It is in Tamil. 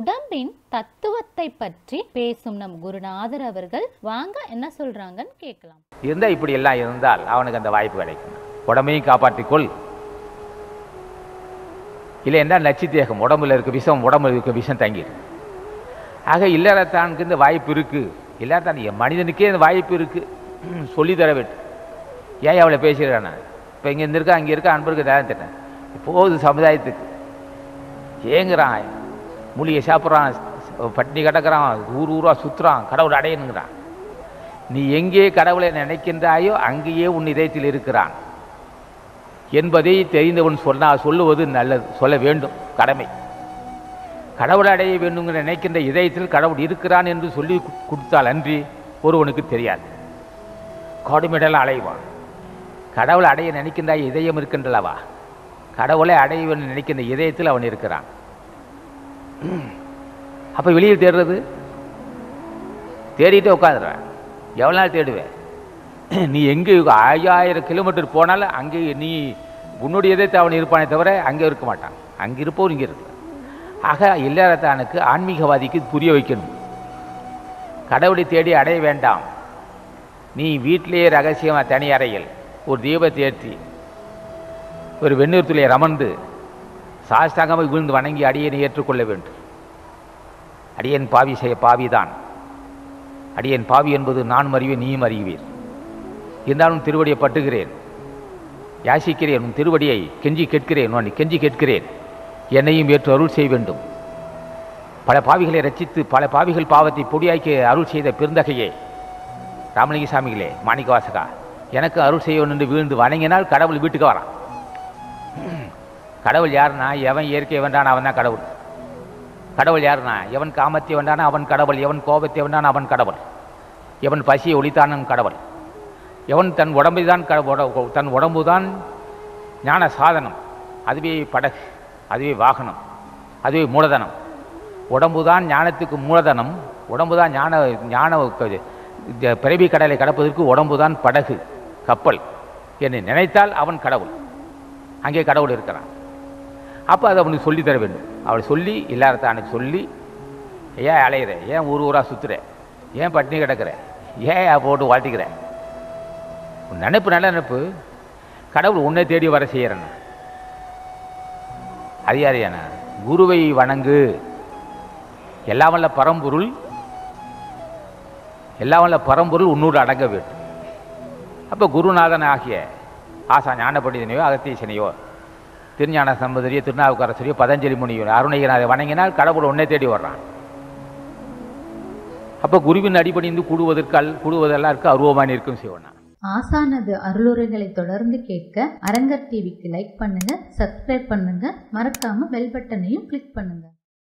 உடம்பின் தத்துவத்தை பற்றி பேசும் நம் குருநாதர் அவர்கள் வாங்க என்ன சொல்றாங்கன்னு கேட்கலாம் இருந்தால் இப்படி எல்லாம் இருந்தால் அவனுக்கு அந்த வாய்ப்பு கிடைக்கும் உடம்பையும் காப்பாற்றிக்கொள் இல்லை என்றால் நச்சு தேகம் உடம்புல இருக்க விஷம் உடம்புல இருக்க விஷம் தங்கிடும் ஆக இல்லறத்தானுக்கு இந்த வாய்ப்பு இருக்குது இல்லறத்தான் என் மனிதனுக்கே இந்த வாய்ப்பு இருக்குது சொல்லி தர வேண்டும் ஏன் அவளை பேசுகிறேன் நான் இப்போ இங்கே இருந்திருக்கா அங்கே இருக்க அன்பருக்கு தரம் திட்டேன் போகுது சமுதாயத்துக்கு ஏங்குறான் மூலிகை சாப்பிட்றான் பட்டினி கிடக்கிறான் ஊர் ஊராக சுற்றுறான் கடவுள் அடையணுங்கிறான் நீ எங்கே கடவுளை நினைக்கின்றாயோ அங்கேயே உன் இதயத்தில் இருக்கிறான் என்பதை தெரிந்தவன் சொன்னா சொல்லுவது நல்லது சொல்ல வேண்டும் கடமை கடவுள் அடைய வேண்டுங்கிற நினைக்கின்ற இதயத்தில் கடவுள் இருக்கிறான் என்று சொல்லி கு- கொடுத்தால் அன்றி ஒருவனுக்கு தெரியாது காடுமிடல் அலைவான் கடவுளை அடைய நினைக்கின்ற இதயம் இருக்கின்றளவா கடவுளை அடைய வேண்டும் நினைக்கின்ற இதயத்தில் அவன் இருக்கிறான் அப்போ வெளியே தேடுறது தேடிட்டு உட்காந்துடுறேன் எவ்வளோ நாள் தேடுவேன் நீ எங்கே ஐயாயிரம் கிலோமீட்டர் போனாலும் அங்கே நீ உன்னுடைய இதயத்தை அவன் இருப்பானே தவிர அங்கே இருக்க மாட்டான் அங்கே இருப்போர் இங்கே இருக்கு ஆக இல்லறத்தானுக்கு ஆன்மீகவாதிக்கு புரிய வைக்கணும் கடவுளை தேடி அடைய வேண்டாம் நீ வீட்டிலேயே ரகசியமாக தனி அறையில் ஒரு தீபத்தை ஏற்றி ஒரு வெந்நீர் துளியை அமர்ந்து சாஸ்தாங்கமாக விழுந்து வணங்கி அடியனை ஏற்றுக்கொள்ள வேண்டும் அடியன் பாவி செய்ய பாவிதான் அடியேன் பாவி என்பது நான் அறிவேன் நீயும் அறிவீர் இருந்தாலும் திருவடியை பட்டுகிறேன் யாசிக்கிறேன் உன் திருவடியை கெஞ்சி கேட்கிறேன் உன்னை கெஞ்சி கேட்கிறேன் என்னையும் ஏற்று அருள் செய்ய வேண்டும் பல பாவிகளை ரட்சித்து பல பாவிகள் பாவத்தை பொடியாக்கி அருள் செய்த பெருந்தகையே ராமலிங்க சாமிகளே மாணிக்க வாசகா எனக்கு அருள் செய்ய வேண்டும் என்று வீழ்ந்து வணங்கினால் கடவுள் வீட்டுக்கு வரான் கடவுள் யாருன்னா எவன் இயற்கை வேண்டான் அவன் தான் கடவுள் கடவுள் யாருன்னா எவன் காமத்தை வேண்டானா அவன் கடவுள் எவன் கோபத்தை வேண்டான் அவன் கடவுள் எவன் பசியை ஒழித்தானன் கடவுள் எவன் தன் உடம்பை தான் க உட- தன் உடம்பு தான் ஞான சாதனம் அதுவே படகு அதுவே வாகனம் அதுவே மூலதனம் உடம்பு தான் ஞானத்துக்கு மூலதனம் உடம்பு தான் ஞான ஞான க- இந்த பிறவி கடலை கடப்பதற்கு உடம்பு தான் படகு கப்பல் என்னை நினைத்தால் அவன் கடவுள் அங்கே கடவுள் இருக்கிறான் அப்போ அதை அவனுக்கு சொல்லித் தர வேண்டும் அவள் சொல்லி இல்லாதத்தானுக்கு சொல்லி ஏன் அலையிற ஏன் ஊர் ஊராக சுற்றுற ஏன் பட்டினி கிடக்கிற ஏன் போட்டு வாழ்த்திக்கிற உன் நினைப்பு நல்ல நினைப்பு கடவுள் உன்னை தேடி வர செய்கிறேன் அதிகாரியான குருவை வணங்கு எல்லாம் வல்ல பரம்பொருள் எல்லாம் வல்ல பரம்பொருள் உன்னோடு அடங்க வேண்டும் அப்போ குருநாதன் ஆகிய ஆசா ஞான பண்டிதனையோ அகத்தீசனையோ திருஞான சம்பந்தரியோ திருநாவுக்கரசரியோ பதஞ்சலி முனியோ அருணகிரநாதை வணங்கினால் கடவுள் உன்னை தேடி வர்றான் அப்போ குருவின் அடிபணிந்து கூடுவதற்கு அல் கூடுவதெல்லாம் இருக்கு அருவமான இருக்கும் சிவனா ஆசானது அருளுரைகளை தொடர்ந்து கேட்க அரங்கர் டிவிக்கு லைக் பண்ணுங்க சப்ஸ்கிரைப் பண்ணுங்க மறக்காம பெல் பட்டனையும் கிளிக் பண்ணுங்க